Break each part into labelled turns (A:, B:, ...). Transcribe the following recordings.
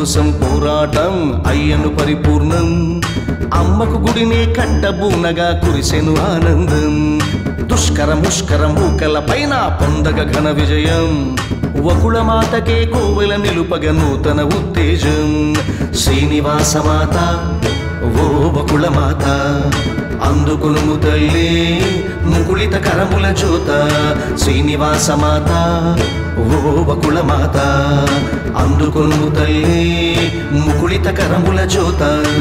A: కోసం పోరాటం అయ్యను పరిపూర్ణం అమ్మకు గుడినే కట్టబూనగా కురిసెను ఆనందం దుష్కర ముష్కర మూకల పైన పొందగ ఘన విజయం వకుళ మాతకే కోవెల నిలుపగ నూతన ఉత్తేజం శ్రీనివాస మాత ఓ వకుళ మాత అందుకును తల్లి ముకుళిత కరముల జోత శ్రీనివాస మాత ఓ వకుళ మాత అందుకును తల్లి ముకుళిత కరముల జోత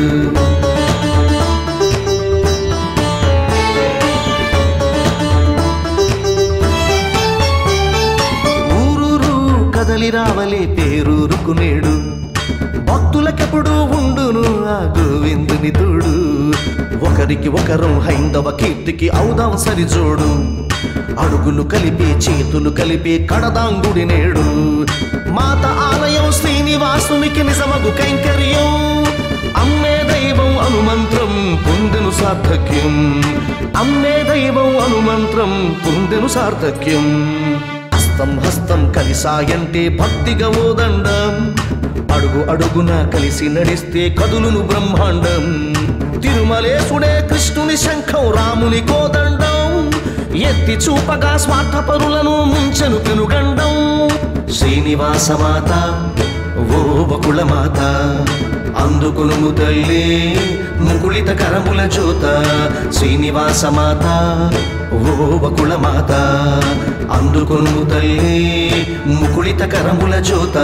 A: ఊరూరు కదలి రావలే పేరూరుకు నేడు భక్తులకెప్పుడు ఉండును ఆ గోవిందుని తోడు ఒకరికి ఒకరు హైందవ కీర్తికి అవుదాం సరిజోడు అడుగులు కలిపి చేతులు కలిపి కడదాంగుడి నేడు మాత ఆలయం శ్రీనివాసునికి నిజమగు కైంకర్యం అమ్మే దైవం అనుమంత్రం పొందెను సార్థక్యం అమ్మే దైవం అనుమంత్రం పొందెను సార్థక్యం హస్తం హస్తం కలిసాయంటే భక్తిగా ఓదండం అడుగు అడుగున కలిసి నడిస్తే కదులును బ్రహ్మాండం తిరుమలేశుడే కృష్ణుని శంఖం రాముని కోదండం ఎత్తి చూపగా స్వార్థపరులను ముంచెను పెనుగండం శ్రీనివాస మాత ఓ బకుళ మాత అందుకును తల్లి ముకుళిత కరముల జోత శ్రీనివాస మాత ఓ బకుళ మాత అందుకును తల్లి ముకుళిత కరముల జోత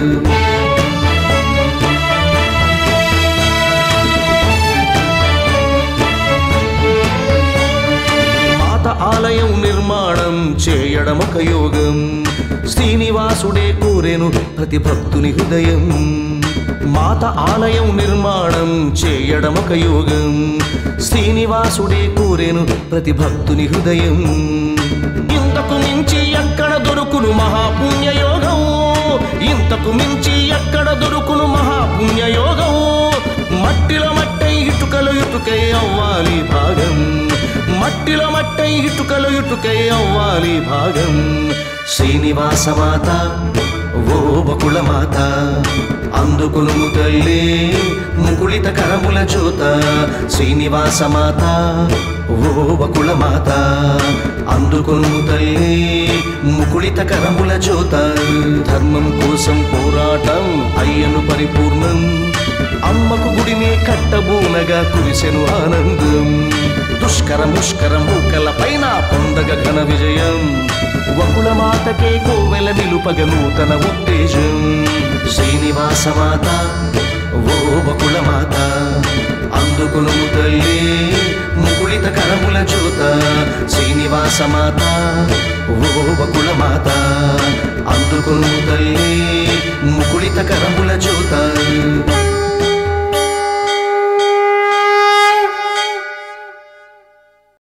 A: మాత ఆలయం నిర్మాణం చేయడం ఒక యోగం శ్రీనివాసుడే కోరెను ప్రతి భక్తుని హృదయం మాత ఆలయం నిర్మాణం చేయడం ఒక యోగం శ్రీనివాసుడే కోరెను ప్రతి భక్తుని హృదయం ఇంతకు మించి ఎక్కడ దొరుకును మహాపుణ్యయోగం ఇంతకు మించి ఎక్కడ దొరుకును మహాపుణ్యయోగం మట్టిలో మట్టై ఇటుకలు ఇటుకై అవ్వాలి భాగం మట్టిలో మట్టై ఇటుకలు ఇటుకై అవ్వాలి భాగం శ్రీనివాస మాత ఓ బకుళ మాత అందుకును తల్లి ముకుళిత కరముల జోత శ్రీనివాస మాత ఓ బకుళ మాత అందుకును తల్లి ముకుళిత కరముల జోత ధర్మం కోసం పోరాటం అయ్యను పరిపూర్ణం అమ్మకు గుడిని కట్టబూనగా కురిసెను ఆనందం దుష్కర ముష్కర మూకల పైన పొందగ ఘన విజయం వకుల మాతకే కోవెల నిలుపగ నూతన ఉత్తేజం శ్రీనివాస మాత ఓ వకుల మాత అందుకును తల్లి ముకుళిత కరముల జోత శ్రీనివాస మాత ఓ వకుల మాత అందుకును తల్లి ముకుళిత కరముల జోత